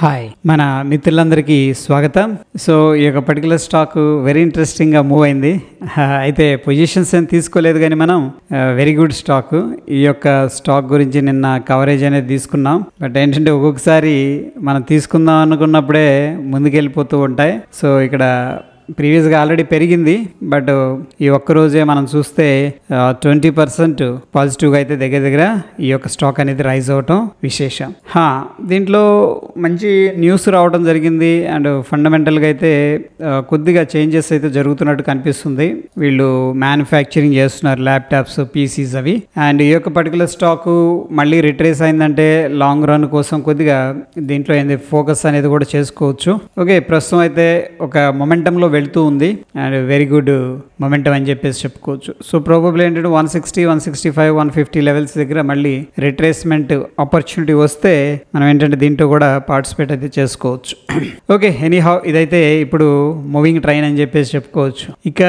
Hi మన మిత్రులందరికీ స్వాగతం సో ఈ యొక్క పర్టికులర్ స్టాక్ వెరీ ఇంట్రెస్టింగ్గా మూవ్ అయింది హా, అయితే పొజిషన్స్ ఏం తీసుకోలేదు కానీ మనం వెరీ గుడ్ స్టాక్ ఈ యొక్క స్టాక్ గురించి నిన్న కవరేజ్ అనేది తీసుకున్నాం బట్ ఏంటంటే ఒక్కొక్కసారి మనం తీసుకుందాం అనుకున్నప్పుడే ముందుకెళ్ళిపోతూ ఉంటాయి సో ఇక్కడ ప్రీవియస్గా ఆల్రెడీ పెరిగింది బట్ ఈ ఒక్క రోజే మనం చూస్తే ట్వంటీ పర్సెంట్ పాజిటివ్గా అయితే దగ్గర దగ్గర ఈ యొక్క స్టాక్ అనేది రైజ్ అవటం విశేషం హా, దీంట్లో మంచి న్యూస్ రావడం జరిగింది అండ్ ఫండమెంటల్గా అయితే ఆ, కొద్దిగా చేంజెస్ అయితే జరుగుతున్నట్టు కనిపిస్తుంది వీళ్ళు మ్యానుఫ్యాక్చరింగ్ చేస్తున్నారు ల్యాప్టాప్స్ పీసీస్ అవి అండ్ ఈ యొక్క పర్టికులర్ స్టాక్ మళ్ళీ రిట్రేస్ అయిందంటే లాంగ్ రన్ కోసం కొద్దిగా దీంట్లో ఏంది ఫోకస్ అనేది కూడా చేసుకోవచ్చు ఓకే ప్రస్తుతం అయితే ఒక మొమెంటంలో వెళ్తూ ఉంది అండ్ వెరీ గుడ్ మొమెంటం అని చెప్పేసి చెప్పుకోవచ్చు సో ప్రాబబ్లీ ఏంటంటే one sixty one sixty five one fifty levels దగ్గర మళ్ళీ రిట్రేస్మెంట్ ఆపర్చునిటీ వస్తే మనం ఏంటంటే దీంట్లో కూడా పార్టిసిపేట్ అయితే చేసుకోవచ్చు ఓకే ఎనీహౌ ఇదైతే ఇప్పుడు మూవింగ్ ట్రైన్ అని చెప్పేసి చెప్పుకోవచ్చు ఇక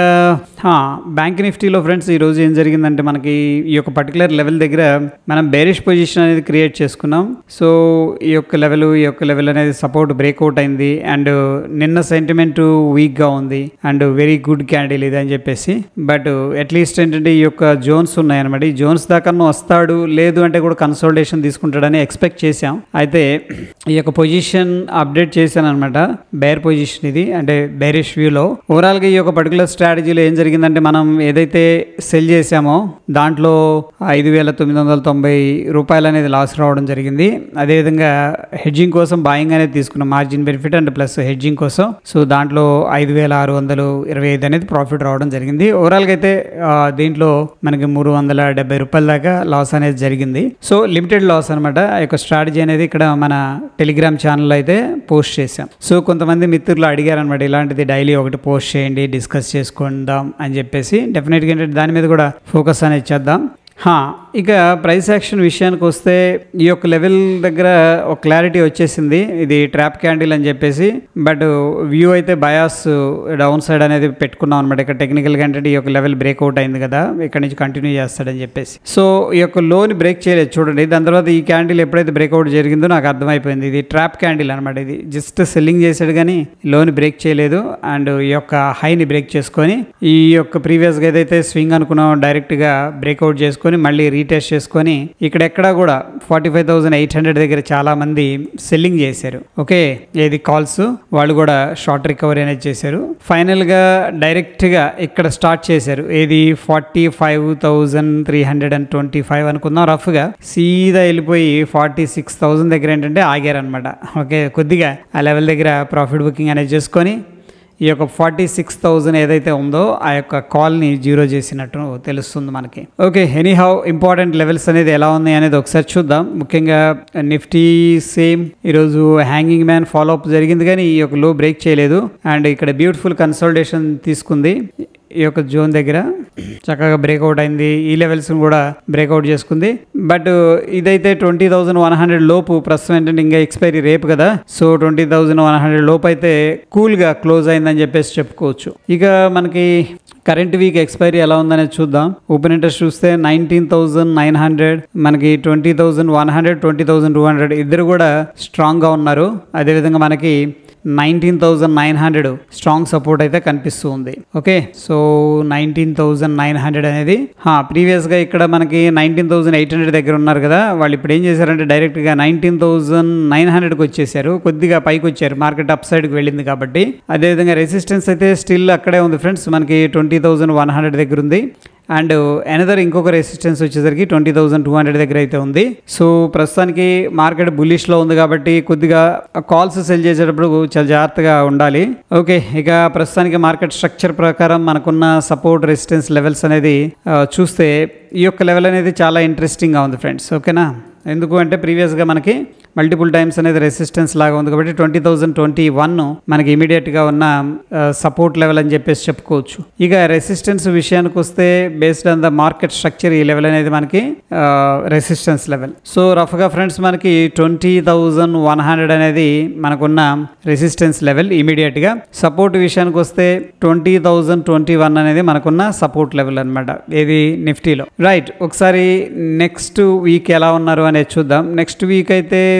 బ్యాంక్ నిఫ్టీలో ఫ్రెండ్స్ ఈ రోజు ఏం జరిగిందంటే మనకి ఈ యొక్క పర్టికులర్ లెవెల్ దగ్గర మనం బేరిష్ పొజిషన్ అనేది క్రియేట్ చేసుకున్నాం సో ఈ యొక్క లెవెల్ ఈ యొక్క లెవెల్ అనేది సపోర్ట్ బ్రేక్అవుట్ అయింది అండ్ నిన్న సెంటిమెంట్ వీక్గా ఉంది అండ్ వెరీ గుడ్ క్యాండిల్ ఇది అని చెప్పేసి బట్ అట్లీస్ట్ ఏంటంటే ఈ యొక్క జోన్స్ ఉన్నాయన్నమాట ఈ జోన్స్ దాకా వస్తాడు లేదు అంటే కూడా కన్సల్టేషన్ తీసుకుంటాడని ఎక్స్పెక్ట్ చేశాం అయితే ఈ యొక్క పొజిషన్ అప్డేట్ చేశాను అనమాట బేర్ పొజిషన్ ఇది అంటే బేరిష్ వ్యూలో ఓవరాల్గా ఈ యొక్క పర్టికులర్ స్ట్రాటజీలో ఏం జరిగిందంటే మనం ఏదైతే సెల్ చేసామో దాంట్లో ఐదు వేల తొమ్మిది వందల తొంభై రూపాయలు అనేది లాస్ రావడం జరిగింది అదేవిధంగా హెడ్జింగ్ కోసం బాయింగ్ అనేది తీసుకున్నాం margin benefit and plus hedging కోసం సో దాంట్లో ఐదు వేల ఆరు వందలు ఇరవై ఐదు అనేది ప్రాఫిట్ రావడం జరిగింది ఓవరాల్గా అయితే ఆ, దీంట్లో మనకి మూడు వందల డెబ్బై రూపాయల దాకా లాస్ అనేది జరిగింది సో లిమిటెడ్ లాస్ అనమాట ఆ యొక్క స్ట్రాటజీ అనేది ఇక్కడ మన టెలిగ్రామ్ ఛానల్లో అయితే పోస్ట్ చేశాం సో కొంతమంది మిత్రులు అడిగారు అనమాట ఇలాంటిది డైలీ ఒకటి పోస్ట్ చేయండి డిస్కస్ చేసుకుందాం అని చెప్పేసి డెఫినెట్గా ఏంటంటే దాని మీద కూడా ఫోకస్ అనేది చేద్దాం హా, ఇక ప్రైస్ యాక్షన్ విషయానికి వస్తే ఈ యొక్క లెవెల్ దగ్గర ఒక క్లారిటీ వచ్చేసింది ఇది ట్రాప్ క్యాండిల్ అని చెప్పేసి బట్ వ్యూ అయితే బయాస్ డౌన్ సైడ్ అనేది పెట్టుకున్నాం అనమాట ఇక్కడ టెక్నికల్గా అంటే ఈ యొక్క లెవెల్ బ్రేక్అవుట్ అయింది కదా ఇక్కడ నుంచి కంటిన్యూ చేస్తాడని చెప్పేసి సో ఈ యొక్క లోని బ్రేక్ చేయలేదు చూడండి దాని తర్వాత ఈ క్యాండిల్ ఎప్పుడైతే బ్రేక్అవుట్ జరిగిందో నాకు అర్థమైపోయింది ఇది ట్రాప్ క్యాండిల్ అనమాట ఇది జస్ట్ సెల్లింగ్ చేశాడు కానీ లోని బ్రేక్ చేయలేదు అండ్ ఈ యొక్క హైని బ్రేక్ చేసుకొని ఈ యొక్క ప్రీవియస్గా ఏదైతే స్వింగ్ అనుకున్నామో డైరెక్ట్గా బ్రేక్అవుట్ చేసుకొని మళ్ళీ రీటెస్ట్ చేసుకొని ఇక్కడ ఎక్కడా కూడా forty five thousand eight hundred దగ్గర చాలా మంది సెల్లింగ్ చేశారు ఓకే ఏది కాల్స్ వాళ్ళు కూడా షార్ట్ రికవరీ అనేది చేశారు ఫైనల్గా డైరెక్ట్గా ఇక్కడ స్టార్ట్ చేశారు ఏది forty five thousand three hundred and twenty five అనుకుందాం రఫ్గా సీదా వెళ్ళిపోయి ఫార్టీ సిక్స్ థౌజండ్ దగ్గర ఏంటంటే ఆగారనమాట ఓకే కొద్దిగా ఆ లెవెల్ దగ్గర ప్రాఫిట్ బుకింగ్ అనేది చేసుకొని ఈ యొక్క ఫార్టీ సిక్స్ థౌజండ్ ఏదైతే ఉందో ఆ యొక్క కాల్ని జీరో చేసినట్టు తెలుస్తుంది మనకి ఓకే ఎనీహౌ ఇంపార్టెంట్ లెవెల్స్ అనేది ఎలా ఉన్నాయి అనేది ఒకసారి చూద్దాం ముఖ్యంగా నిఫ్టీ సేమ్ ఈరోజు హ్యాంగింగ్ మ్యాన్ ఫాలో అప్ జరిగింది కానీ ఈ యొక్క లో బ్రేక్ చేయలేదు అండ్ ఇక్కడ బ్యూటిఫుల్ కన్సల్టేషన్ తీసుకుంది ఈ యొక్క జోన్ దగ్గర చక్కగా బ్రేక్అవుట్ అయింది ఈ లెవెల్స్ కూడా బ్రేక్అవుట్ చేసుకుంది బట్ ఇదైతే ట్వంటీ థౌజండ్ వన్ హండ్రెడ్ లోపు ప్రస్తుతం ఏంటంటే ఇంకా ఎక్స్పైరీ రేపు కదా so twenty thousand one hundred లోపు అయితే కూల్గా క్లోజ్ అయిందని చెప్పేసి చెప్పుకోవచ్చు ఇక మనకి కరెంట్ వీక్ ఎక్స్పైరీ ఎలా ఉందనేది చూద్దాం ఓపెన్ ఇంట్రెస్ట్ చూస్తే నైన్టీన్ థౌజండ్ నైన్ హండ్రెడ్ మనకి twenty thousand one hundred twenty thousand two hundred ఇద్దరు కూడా స్ట్రాంగ్గా ఉన్నారు అదేవిధంగా మనకి nineteen thousand nine hundred strong support అయితే కనిపిస్తూ ఉంది okay so nineteen thousand nine hundred అనేది ప్రీవియస్గా ఇక్కడ మనకి నైన్టీన్ థౌజండ్ ఎయిట్ హండ్రెడ్ దగ్గర ఉన్నారు కదా వాళ్ళు ఇప్పుడు ఏం చేశారంటే డైరెక్ట్గా నైన్టీన్ థౌజండ్ నైన్ హండ్రెడ్కి వచ్చేసారు కొద్దిగా పైకి వచ్చారు మార్కెట్ అప్ సైడ్కి వెళ్ళింది కాబట్టి అదేవిధంగా రెసిస్టెన్స్ అయితే స్టిల్ అక్కడే ఉంది ఫ్రెండ్స్ మనకి ట్వంటీ థౌజండ్ వన్ హండ్రెడ్ దగ్గర ఉంది అండ్ ఎనదర్ ఇంకొక రెసిస్టెన్స్ వచ్చేసరికి ట్వంటీ థౌసండ్ టూ హండ్రెడ్ దగ్గర అయితే ఉంది సో ప్రస్తుతానికి మార్కెట్ బుల్లిష్లో ఉంది కాబట్టి కొద్దిగా కాల్స్ సెల్ చేసేటప్పుడు చాలా జాగ్రత్తగా ఉండాలి ఓకే ఇక ప్రస్తుతానికి మార్కెట్ స్ట్రక్చర్ ప్రకారం మనకున్న సపోర్ట్ రెసిస్టెన్స్ లెవెల్స్ అనేది ఆ, చూస్తే ఈ యొక్క లెవెల్ అనేది చాలా ఇంట్రెస్టింగ్గా ఉంది ఫ్రెండ్స్ ఓకేనా ఎందుకు అంటే ప్రీవియస్గా మనకి మల్టిపుల్ టైమ్స్ అనేది రెసిస్టెన్స్ లాగా ఉంది కాబట్టి ట్వంటీ థౌజండ్ ట్వంటీ వన్ మనకి ఇమీడియట్గా ఉన్న సపోర్ట్ లెవెల్ అని చెప్పేసి చెప్పుకోవచ్చు ఇక రెసిస్టెన్స్ విషయానికి వస్తే based on the market structure ఈ లెవెల్ అనేది మనకి రెసిస్టెన్స్ లెవెల్ సో రఫ్గా ఫ్రెండ్స్ మనకి ట్వంటీ థౌజండ్ వన్ హండ్రెడ్ అనేది మనకున్న రెసిస్టెన్స్ లెవెల్ ఇమీడియట్గా సపోర్ట్ విషయానికి వస్తే ట్వంటీ థౌజండ్ ట్వంటీ వన్ అనేది మనకున్న సపోర్ట్ లెవెల్ అనమాట ఏది నిఫ్టీలో రైట్ ఒకసారి నెక్స్ట్ వీక్ ఎలా ఉన్నారు అనేది చూద్దాం నెక్స్ట్ వీక్ అయితే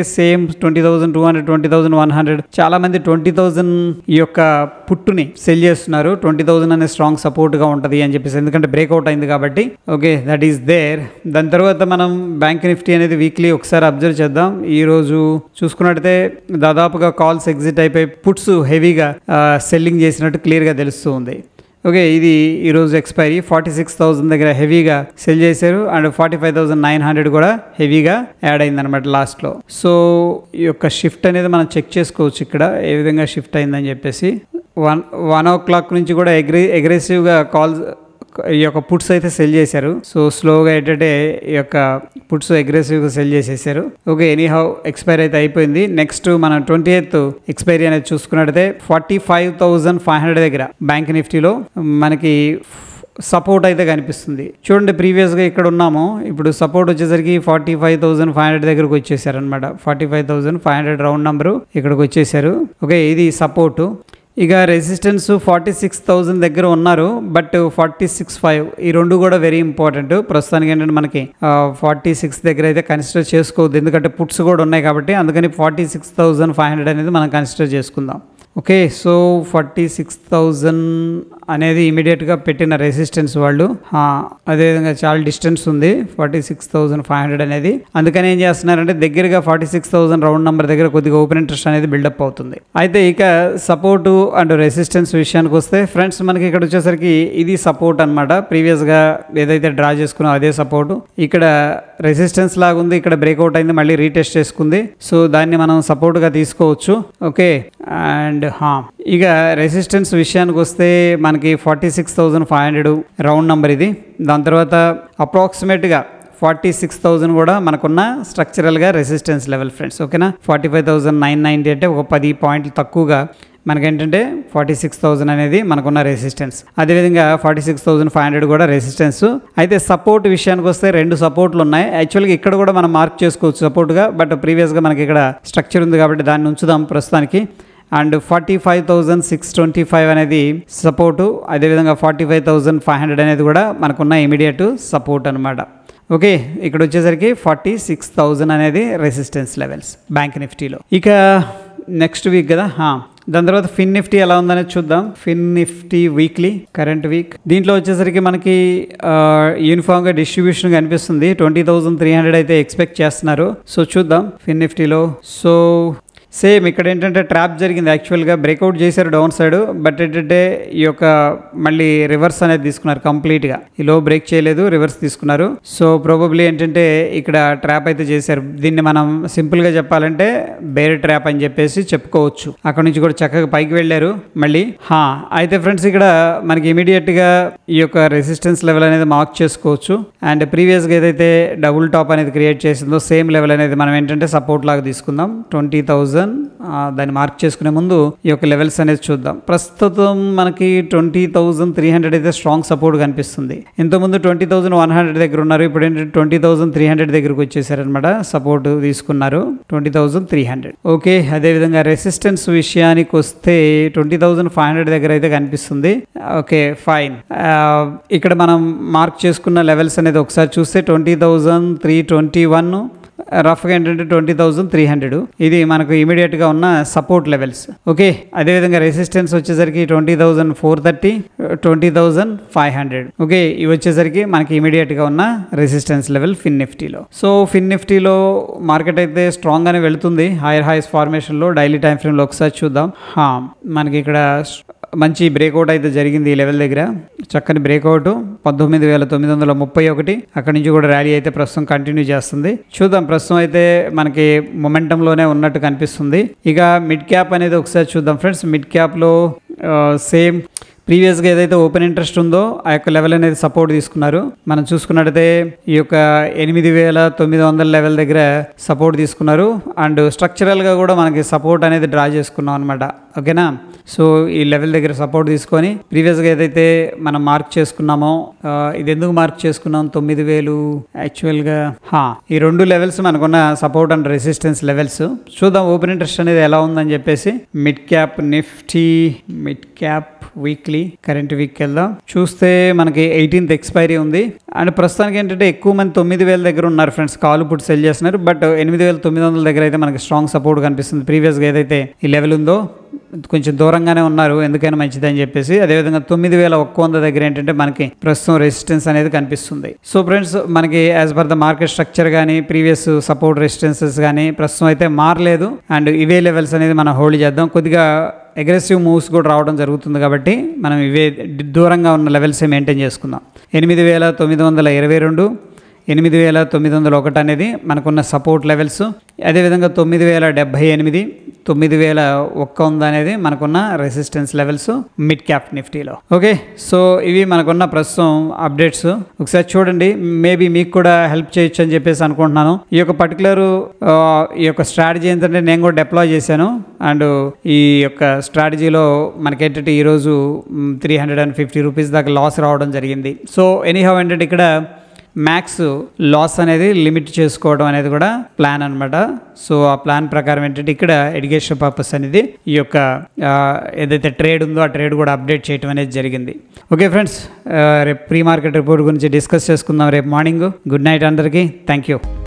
same twenty thousand two hundred twenty thousand one hundred చాలా మంది ట్వంటీ థౌసండ్ ఈ యొక్క పుట్టుని సెల్ చేస్తున్నారు ట్వంటీ థౌసండ్ అనే స్ట్రాంగ్ సపోర్ట్ గా ఉంటది అని చెప్పేసి ఎందుకంటే బ్రేక్అవుట్ అయింది కాబట్టి ఓకే దట్ ఈస్ దేర్ దాని తర్వాత మనం బ్యాంక్ నిఫ్టీ అనేది వీక్లీ ఒకసారి అబ్జర్వ్ చేద్దాం ఈ రోజు చూసుకున్నట్టయితే దాదాపుగా కాల్స్ ఎగ్జిట్ అయిపోయి పుట్స్ హెవీగా సెల్లింగ్ చేసినట్టు క్లియర్గా తెలుస్తూ ఉంది ఓకే ఇది ఈరోజు ఎక్స్పైరీ ఫార్టీ సిక్స్ థౌసండ్ దగ్గర హెవీగా సెల్ చేశారు and forty five thousand nine hundred కూడా హెవీగా యాడ్ అయింది అనమాట లాస్ట్లో సో ఈ యొక్క షిఫ్ట్ అనేది మనం చెక్ చేసుకోవచ్చు ఇక్కడ ఏ విధంగా షిఫ్ట్ అయిందని చెప్పేసి వన్ వన్ ఓ క్లాక్ నుంచి కూడా అగ్రె అగ్రెసివ్గా కాల్స్ ఈ యొక్క పుట్స్ అయితే సెల్ చేశారు సో స్లోగా ఏంటంటే ఈ యొక్క పుట్స్ అగ్రెసివ్గా సెల్ చేసేసారు ఓకే ఎనీ హౌ ఎక్స్పైరీ అయితే అయిపోయింది నెక్స్ట్ మనం ట్వంటీ ఎయిత్ ఎక్స్పైరీ అనేది చూసుకున్నట్టయితే forty five thousand five hundred దగ్గర బ్యాంక్ నిఫ్టీలో మనకి సపోర్ట్ అయితే కనిపిస్తుంది చూడండి ప్రీవియస్గా ఇక్కడ ఉన్నాము ఇప్పుడు సపోర్ట్ వచ్చేసరికి forty five thousand five hundred దగ్గరకు వచ్చేసారు అనమాట forty five thousand five hundred round number ఇక్కడికి వచ్చేసారు ఓకే ఇది సపోర్టు ఇక రెసిస్టెన్స్ ఫార్టీ సిక్స్ థౌజండ్ దగ్గర ఉన్నారు బట్ ఫార్టీ సిక్స్ ఫైవ్ ఈ రెండు కూడా వెరీ ఇంపార్టెంట్ ప్రస్తుతానికి ఏంటంటే మనకి ఫార్టీ సిక్స్ దగ్గర అయితే కన్సిడర్ చేసుకోవద్దు ఎందుకంటే పుట్స్ కూడా ఉన్నాయి కాబట్టి అందుకని forty six thousand five hundred అనేది మనం కన్సిడర్ చేసుకుందాం okay so forty six thousand అనేది ఇమీడియట్గా పెట్టిన రెసిస్టెన్స్ వాళ్ళు ఆ, అదేవిధంగా చాలా డిస్టెన్స్ ఉంది forty six thousand five hundred అనేది అందుకని ఏం చేస్తున్నారంటే దగ్గరగా forty six thousand round number దగ్గర కొద్దిగా ఓపెన్ ఇంట్రెస్ట్ అనేది బిల్డప్ అవుతుంది అయితే ఇక సపోర్టు అండ్ రెసిస్టెన్స్ విషయానికి వస్తే ఫ్రెండ్స్ మనకి ఇక్కడ వచ్చేసరికి ఇది సపోర్ట్ అనమాట ప్రీవియస్గా ఏదైతే డ్రా చేసుకున్నాం అదే సపోర్టు ఇక్కడ రెసిస్టెన్స్ లాగా ఉంది ఇక్కడ బ్రేక్అవుట్ అయింది మళ్ళీ రీటెస్ట్ చేసుకుంది సో దాన్ని మనం సపోర్ట్గా తీసుకోవచ్చు ఓకే అండ్ హా ఇక రెసిస్టెన్స్ విషయానికి వస్తే మనకి forty six thousand five hundred round number ఇది దాని తర్వాత అప్రాక్సిమేట్గా ఫార్టీ సిక్స్ థౌజండ్ కూడా మనకున్న స్ట్రక్చరల్గా రెసిస్టెన్స్ లెవెల్ ఫ్రెండ్స్ ఓకేనా forty five thousand nine ninety అంటే ఒక పది పాయింట్లు తక్కువగా మనకేంటంటే ఫార్టీ సిక్స్ థౌజండ్ అనేది మనకున్న రెసిస్టెన్స్ అదేవిధంగా forty six thousand five hundred కూడా రెసిస్టెన్స్ అయితే సపోర్ట్ విషయానికి వస్తే రెండు సపోర్ట్లు ఉన్నాయి యాక్చువల్గా ఇక్కడ కూడా మనం మార్క్ చేసుకోవచ్చు సపోర్ట్గా బట్ ప్రీవియస్గా మనకి ఇక్కడ స్ట్రక్చర్ ఉంది కాబట్టి దాన్ని ఉంచుదాం ప్రస్తుతానికి and forty five thousand six twenty five అనేది సపోర్టు అదేవిధంగా forty five thousand five hundred అనేది కూడా మనకున్న ఇమీడియట్ సపోర్ట్ అనమాట ఓకే ఇక్కడ వచ్చేసరికి ఫార్టీ సిక్స్ థౌజండ్ అనేది రెసిస్టెన్స్ లెవెల్స్ బ్యాంక్ నిఫ్టీలో ఇక నెక్స్ట్ వీక్ కదా హా. దాని తర్వాత ఫిన్ నిఫ్టీ ఎలా ఉందనేది చూద్దాం Fin Nifty weekly current week దీంట్లో వచ్చేసరికి మనకి యూనిఫామ్గా డిస్ట్రిబ్యూషన్ కనిపిస్తుంది ట్వంటీ థౌజండ్ త్రీ హండ్రెడ్ అయితే ఎక్స్పెక్ట్ చేస్తున్నారు సో చూద్దాం ఫిన్ నిఫ్టీలో సో సేమ్ ఇక్కడ ఏంటంటే ట్రాప్ జరిగింది యాక్చువల్గా బ్రేక్అవుట్ చేశారు డౌన్ సైడ్ బట్ ఏంటంటే ఈ యొక్క మళ్ళీ రివర్స్ అనేది తీసుకున్నారు కంప్లీట్గా ఈ లో బ్రేక్ చేయలేదు రివర్స్ తీసుకున్నారు సో ప్రాబబ్లీ ఏంటంటే ఇక్కడ ట్రాప్ అయితే చేశారు దీన్ని మనం సింపుల్గా చెప్పాలంటే బేర్ ట్రాప్ అని చెప్పేసి చెప్పుకోవచ్చు అక్కడ నుంచి కూడా చక్కగా పైకి వెళ్ళారు మళ్ళీ హా అయితే ఫ్రెండ్స్ ఇక్కడ మనకి ఇమీడియట్గా ఈ యొక్క రెసిస్టెన్స్ లెవెల్ అనేది మార్క్ చేసుకోవచ్చు అండ్ ప్రీవియస్గా ఏదైతే డబుల్ టాప్ అనేది క్రియేట్ చేసిందో సేమ్ లెవెల్ అనేది మనం ఏంటంటే సపోర్ట్ లాగా తీసుకుందాం ట్వంటీ థౌజండ్ దాన్ని మార్క్ చేసుకునే ముందు ఈ యొక్క లెవెల్స్ అనేది చూద్దాం ప్రస్తుతం మనకి ట్వంటీ థౌజండ్ త్రీ హండ్రెడ్ అయితే స్ట్రాంగ్ సపోర్ట్ కనిపిస్తుంది ఇంతకుముందు ట్వంటీ థౌజండ్ వన్ హండ్రెడ్ దగ్గర ఉన్నారు ఇప్పుడు ఏంటంటే ట్వంటీ థౌజండ్ త్రీ హండ్రెడ్ దగ్గరకు వచ్చేసారనమాట సపోర్ట్ తీసుకున్నారు twenty thousand three hundred okay అదేవిధంగా రెసిస్టెన్స్ విషయానికి వస్తే ట్వంటీ థౌజండ్ ఫైవ్ హండ్రెడ్ దగ్గర అయితే కనిపిస్తుంది ఓకే ఫైన్ ఇక్కడ మనం మార్క్ చేసుకున్న లెవెల్స్ అనేది ఒకసారి చూస్తే twenty thousand three twenty one రఫ్గా ఏంటంటే ట్వంటీ థౌజండ్ త్రీ హండ్రెడ్ ఇది మనకు ఇమీడియట్గా ఉన్న సపోర్ట్ లెవెల్స్ ఓకే అదేవిధంగా రెసిస్టెన్స్ వచ్చేసరికి twenty thousand four thirty twenty thousand five hundred okay ఇవి వచ్చేసరికి మనకి ఇమీడియట్గా ఉన్న రెసిస్టెన్స్ లెవెల్ ఫిన్ నిఫ్టీలో సో ఫిన్ నిఫ్టీలో మార్కెట్ అయితే స్ట్రాంగ్గానే వెళుతుంది హైయర్ హైస్ ఫార్మేషన్లో డైలీ టైం ఫ్రేమ్లో ఒకసారి చూద్దాం హా, మనకి ఇక్కడ మంచి బ్రేక్అవుట్ అయితే జరిగింది ఈ లెవెల్ దగ్గర చక్కని బ్రేక్అవుట్ పంతొమ్మిది వేల తొమ్మిది వందల ముప్పై ఒకటి అక్కడి నుంచి కూడా ర్యాలీ అయితే ప్రస్తుతం కంటిన్యూ చేస్తుంది చూద్దాం ప్రస్తుతం అయితే మనకి మొమెంటంలోనే ఉన్నట్టు కనిపిస్తుంది ఇక మిడ్ క్యాప్ అనేది ఒకసారి చూద్దాం ఫ్రెండ్స్ మిడ్ క్యాప్లో సేమ్ ప్రీవియస్గా ఏదైతే ఓపెన్ ఇంట్రెస్ట్ ఉందో ఆ యొక్క లెవెల్ అనేది సపోర్ట్ తీసుకున్నారు మనం చూసుకున్నట్టయితే ఈ యొక్క ఎనిమిది వేల తొమ్మిది వందల లెవెల్ దగ్గర సపోర్ట్ తీసుకున్నారు అండ్ స్ట్రక్చరల్గా కూడా మనకి సపోర్ట్ అనేది డ్రా చేసుకున్నాం అనమాట ఓకేనా సో ఈ లెవెల్ దగ్గర సపోర్ట్ తీసుకొని ప్రీవియస్గా ఏదైతే మనం మార్క్ చేసుకున్నామో ఆ, ఇది ఎందుకు మార్క్ చేసుకున్నాం తొమ్మిది వేలు యాక్చువల్గా హా, ఈ రెండు లెవెల్స్ మనకున్న సపోర్ట్ అండ్ రెసిస్టెన్స్ లెవెల్స్ చూద్దాం ఓపెన్ ఇంట్రెస్ట్ అనేది ఎలా ఉందని చెప్పేసి mid cap Nifty mid cap weekly weekly current week వెళ్దాం చూస్తే మనకి ఎయిటీన్త్ ఎక్స్పైరీ ఉంది అండ్ ప్రస్తుతానికి ఏంటంటే ఎక్కువ మంది తొమ్మిది వేల దగ్గర ఉన్నారు ఫ్రెండ్స్ కాలు పుట్టి సెల్ చేస్తున్నారు బట్ ఎనిమిది వేల తొమ్మిది వందల దగ్గర అయితే మనకి స్ట్రాంగ్ సపోర్ట్ కనిపిస్తుంది ప్రీవియస్గా ఏదైతే ఈ లెవెల్ ఉందో కొంచెం దూరంగానే ఉన్నారు ఎందుకైనా మంచిది అని చెప్పేసి అదేవిధంగా తొమ్మిది వేల ఒక్క వంద దగ్గర ఏంటంటే మనకి ప్రస్తుతం రెసిస్టెన్స్ అనేది కనిపిస్తుంది సో ఫ్రెండ్స్ మనకి as per the market structure కానీ ప్రీవియస్ సపోర్ట్ రెసిస్టెన్సెస్ కానీ ప్రస్తుతం అయితే మారలేదు అండ్ ఇవే లెవెల్స్ అనేది మనం హోల్డ్ చేద్దాం కొద్దిగా అగ్రెసివ్ మూవ్స్ కూడా రావడం జరుగుతుంది కాబట్టి మనం ఇవే దూరంగా ఉన్న లెవెల్సే మెయింటైన్ చేసుకుందాం ఎనిమిది వేల తొమ్మిది వందల ఇరవై రెండు ఎనిమిది వేల తొమ్మిది వందల ఒకటి అనేది మనకున్న సపోర్ట్ లెవెల్స్ అదేవిధంగా తొమ్మిది వేల డెబ్భై ఎనిమిది తొమ్మిది వేల ఒక్క వంద అనేది మనకున్న రెసిస్టెన్స్ లెవెల్స్ మిడ్ క్యాప్ నిఫ్టీలో ఓకే సో ఇవి మనకున్న ప్రస్తుతం అప్డేట్స్ ఒకసారి చూడండి మేబీ మీకు కూడా హెల్ప్ చేయొచ్చు అని చెప్పేసి అనుకుంటున్నాను ఈ యొక్క పర్టికులర్ ఈ యొక్క స్ట్రాటజీ ఏంటంటే నేను కూడా డిప్లాయ్ చేశాను అండ్ ఈ యొక్క స్ట్రాటజీలో మనకేంటంటే ఈరోజు three hundred and fifty rupees దాకా లాస్ రావడం జరిగింది సో ఎనీహౌ ఏంటంటే ఇక్కడ మ్యాక్స్ లాస్ అనేది లిమిట్ చేసుకోవడం అనేది కూడా ప్లాన్ అనమాట సో ఆ ప్లాన్ ప్రకారం ఏంటంటే ఇక్కడ ఎడ్యుకేషన్ పర్పస్ అనేది ఈ యొక్క ఆ, ఏదైతే ట్రేడ్ ఉందో ఆ ట్రేడ్ కూడా అప్డేట్ చేయడం అనేది జరిగింది ఓకే ఫ్రెండ్స్ రేపు ప్రీ మార్కెట్ రిపోర్ట్ గురించి డిస్కస్ చేసుకుందాం రేపు మార్నింగ్ గుడ్ నైట్ అందరికీ థ్యాంక్ యూ